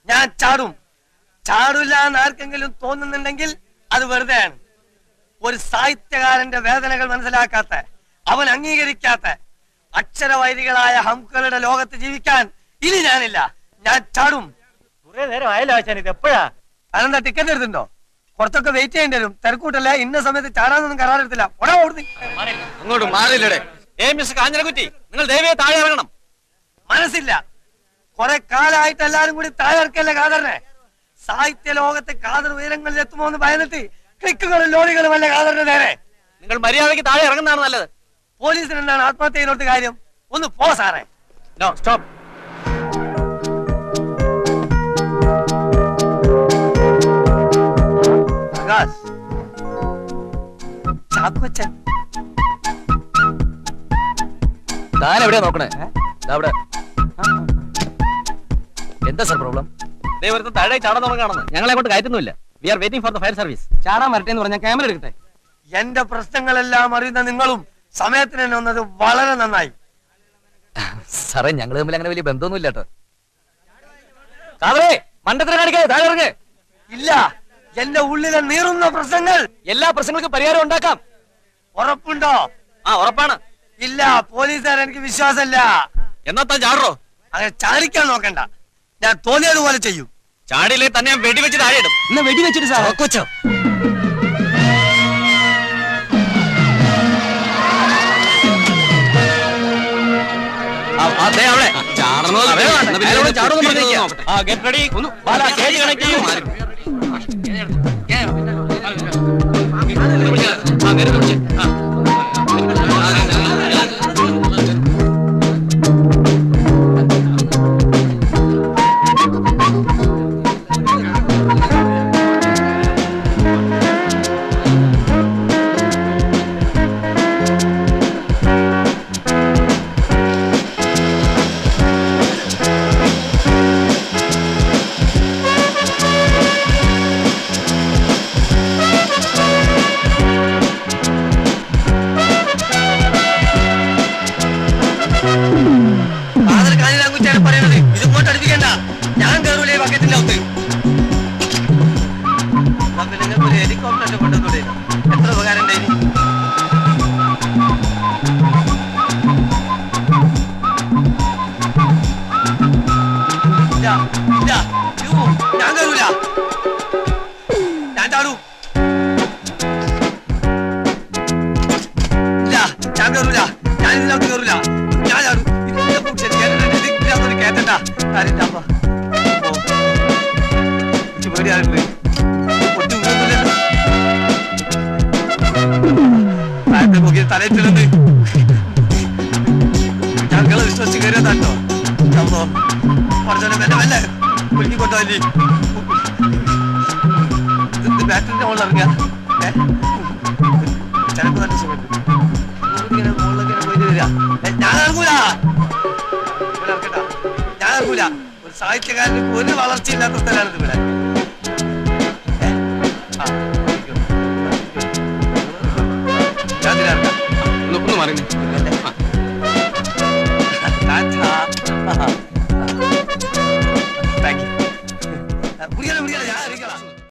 ഞാൻ ചാടും ചാടില്ല എന്ന് ആർക്കെങ്കിലും തോന്നുന്നുണ്ടെങ്കിൽ അത് വെറുതെയാണ് ഒരു സാഹിത്യകാരന്റെ വേദനകൾ മനസ്സിലാക്കാത്ത അവൻ അംഗീകരിക്കാത്ത അക്ഷരവൈരികളായ ഹംക്കളുടെ ലോകത്ത് ജീവിക്കാൻ ഇനി ഞാനില്ല ഞാൻ ചാടും കുറെ നേരം ആയല്ലോ ആശാൻ ഇത് എപ്പോഴാ അതെന്താ ടിക്കറ്റ് എടുത്തിട്ടുണ്ടോ കുറച്ചൊക്കെ വെയിറ്റ് ചെയ്യേണ്ടി വരും തിരക്കൂട്ടല്ല ഇന്ന സമയത്ത് ചാടാനൊന്നും കരാറെടുത്തില്ല ഉടനെ ഓടുന്നു അങ്ങോട്ട് മാറില്ലടേ ഏ മിസ് കാഞ്ഞനക്കുറ്റി നിങ്ങൾ ദയവേ താഴെ ഇറങ്ങണം മനസ്സില്ല കുറെ കാലമായിട്ട് എല്ലാരും കൂടി താഴെക്കല്ലേ കാതറിനെ സാഹിത്യ ലോകത്തെ കാതർ ഉയരങ്ങളിൽ എത്തുമോ എന്ന് ഭയന്നിട്ട് ക്ലിക്കുകളും ലോറികളും അല്ല കാതറിന്റെ നേരെ നിങ്ങൾ മര്യാദയ്ക്ക് താഴെ ഇറങ്ങുന്നതാണ് നല്ലത് പോലീസിന് എന്താണ് ആത്മഹത്യ ചെയ്യുന്നോട്ട് കാര്യം ഒന്ന് പോ സാറേ നോ സ്റ്റോപ്പ് പ്രകാശ് ചാക്കോച്ചൻ താൻ എവിടെയാ നോക്കണേ ദാ അവിടെ എന്താ സാർ പ്രോബ്ലം ദൈവത്തിന് താഴെ ചാടാൻ തുടങ്ങാണെന്ന് ഞങ്ങളെ കൊണ്ട് കയറ്റുന്നില്ല we are waiting for the fire service ചാടാൻ വരട്ടെ എന്ന് പറഞ്ഞാൽ ക്യാമറ എടുക്കട്ടെ എന്റെ പ്രശ്നങ്ങളെല്ലാം അറിയുന്ന നിങ്ങളും സമയത്തിന് തന്നെ വന്നത് വളരെ നന്നായി സാറേ ഞങ്ങൾ തമ്മിൽ അങ്ങനെ വലിയ ബന്ധമൊന്നും ഇല്ല കേട്ടോ കാതറേ മണ്ടത്തിന് കാണിക്കാതെ താഴെ ഇറങ്ങ് ഇല്ല എന്റെ ഉള്ളിലെ നീറുന്ന പ്രശ്നങ്ങൾ എല്ലാ പ്രശ്നങ്ങൾക്കും പരിഹാരം ഉണ്ടാക്കാം ഉറപ്പുണ്ടോ ആ ഉറപ്പാണ് ഇല്ല പോലീസുകാർ എനിക്ക് വിശ്വാസമില്ല എന്നാ താൻ ചാടറോ അങ്ങനെ ചാടിക്കാൻ നോക്കണ്ട ഞാൻ തോന്നിയതുപോലെ ചെയ്യും ചാടിയില്ലേ തന്നെ ഞാൻ വെടിവെച്ച് താഴെ ഇടും എന്നാ വെടിവെച്ചിട്ട് സാർ കൊച്ചോ അതെ അവിടെ ചാടണമെന്ന് പറഞ്ഞേക്കാം ആ ഗെറ്റ് റെഡി ഒന്ന് ബാല കേജ് കണക്ട് ചെയ്യൂ ഫാദർ കാഞ്ഞിരാങ്കുറ്റിയാണ് പറയുന്നത് ഇത് ഇങ്ങോട്ട് അടുപ്പിക്കണ്ട ഞാൻ കയറൂലേ ബക്കറ്റിന്റെ അകത്ത് എന്നാ പിന്നെ നിങ്ങൾക്ക് ഒരു ഹെലികോപ്റ്റർ കൊണ്ടുവന്നൂടെ എത്ര ഉപകാരം ഉണ്ടായി ഇല്ല ഇല്ല യ്യോ, ഞാൻ കയറൂല ഞാൻ ചാടൂ ഇല്ല ഞാൻ കയറൂല ഞാൻ ഇതിനകത്ത് കയറൂല ഞാൻ ചാടും ഇതിന്റെ പൂച്ച കേട്ടിട്ടുണ്ട് ഇതിനകത്തൊരു കേട്ടണ്ട കാര്യമില്ല അമ്മ ഓ എനിക്ക് പേടിയായിട്ടുണ്ട് പൊട്ടി വീഴുന്നില്ലല്ലോ താഴത്തെ നോക്കി തലയിട്ടില്ലെന്ന് ഞങ്ങളെ വിശ്വസിച്ച് കയറിയതാട്ടോ അപ്പോ കുറച്ചോനെ മെല്ലെ മെല്ലെ കുലുക്കി കൊണ്ടുപോയി ഇത് ബാറ്ററിന്റെ മുകളിൽ ഇറങ്ങിയ ചിലപ്പോ നല്ല സുഖം ഇങ്ങനെ മുകളിലൊക്കെ ഇങ്ങനെ പോയിട്ട് വരിക ഏ, ഞാൻ ഇറങ്ങൂല ഇവിടെ ഇറക്കണ്ട. ഞാൻ ഇറങ്ങൂല ഒരു സാഹിത്യകാരന് ഒരു വളർച്ചയില്ലാത്ത സ്ഥലമാണ് ഇവിടെ ഏ? ആ, ഇരിക്കൂ. ഞാൻ ഇതിലിറങ്ങാം. ഒന്ന് മാറി